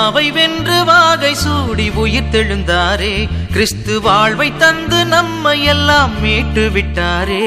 சாவை வென்று வாகை சூடி உயிர் தெழுந்தாரே கிறிஸ்து வாழ்வை தந்து நம்மை எல்லாம் மீட்டு விட்டாரே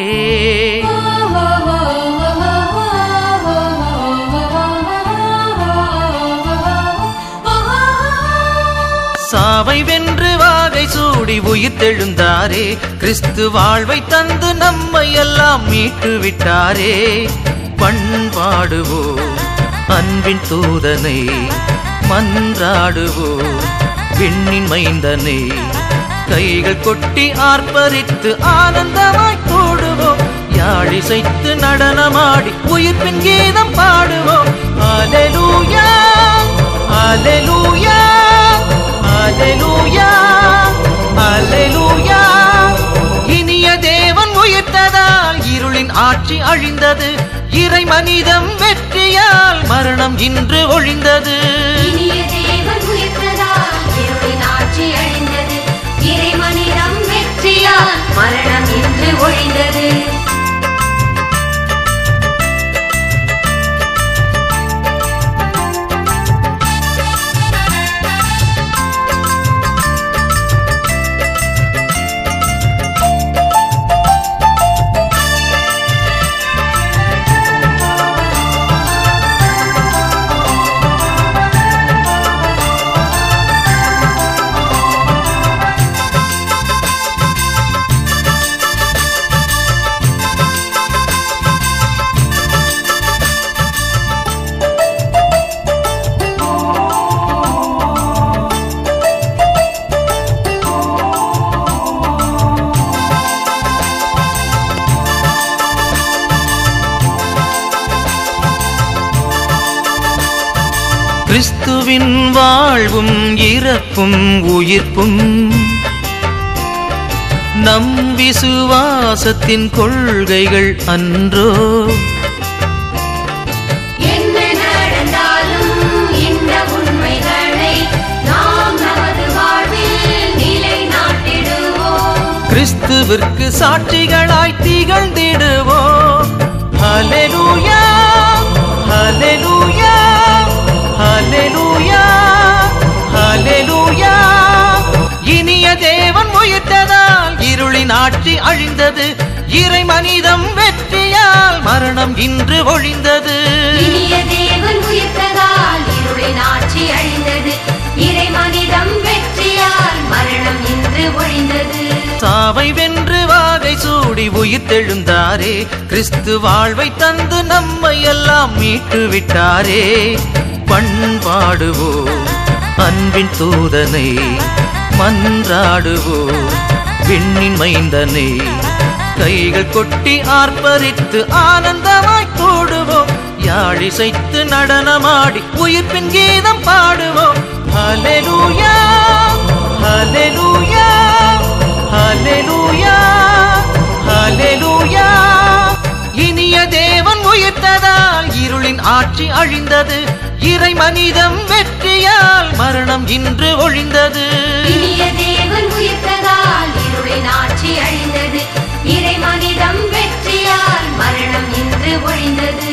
சாவை வென்று வாகை சூடி உயிர் தெழுந்தாரே கிறிஸ்து வாழ்வை தந்து நம்மை எல்லாம் மீட்டு விட்டாரே பண்பாடுவோம் அன்பின் தூதனை மன்றாடுவோம் விண்ணின் மைந்தனை கைகள் கொட்டி ஆர்ப்பரித்து ஆனந்தமாய் கூடுவோம் யாழிசைத்து நடனமாடி உயிர்ப்பின் கீதம் பாடுவோம் அலெலூயா அலெலூயா அலெலூயா அலெலூயா இனிய தேவன் உயிர்த்ததால் இருளின் ஆட்சி அழிந்தது இறை மனிதம் வெற்றியால் மரணம் இன்று ஒழிந்தது இனிய தேவன் உயிர்த்ததால் இருளின் ஆட்சி அழிந்தது இறை மனிதம் வெற்றியால் மரணம் இன்று ஒழிந்தது கிறிஸ்துவின் வாழ்வும் இறப்பும் உயிர்ப்பும் நம் விசுவாசத்தின் கொள்கைகள் அன்றோ என்ன நடந்தாலும் இந்த உண்மைகளை நாம் நமது வாழ்வில் நிலைநாட்டிடுவோம் கிறிஸ்துவிற்கு சாட்சிகளாய் திகழ்ந்திடுவோம் ஹalleluya ஹalleluya ஹalleluya ஹalleluya இனிய தேவன் உயிர்த்ததால் இருளின் ஆட்சி அழிந்தது இறை மனிதம் வெற்றியால் மரணம் இன்று ஒழிந்தது இனிய தேவன் உயிர்த்ததால் இருளின் ஆட்சி அழிந்தது இறை மனிதம் வெற்றியால் மரணம் இன்று ஒழிந்தது சாவை வென்று வாகை சூடி உயிர் தெழுந்தாரே கிறிஸ்து வாழ்வை தந்து நம்மை எல்லாம் மீட்டு விட்டாரே பண்பாடுவோம் அன்பின் தூதனை மன்றாடுவோம் விண்ணின் மைந்தனை கைகள் கொட்டி ஆர்ப்பரித்து ஆனந்தமாய் கூடுவோம் யாழிசைத்து நடனமாடி உயிர்ப்பின் கீதம் பாடுவோம் ஹalleluya ஹalleluya ஹalleluya ஹalleluya இனிய தேவன் உயிர்த்ததால் இருளின் ஆட்சி அழிந்தது இறை மனிதம் வெற்றியால் மரணம் இன்று ஒழிந்தது இனிய தேவன் உயிர்த்ததால் இருளின் ஆட்சி அழிந்தது இறை மனிதம் வெற்றியால் மரணம் இன்று ஒழிந்தது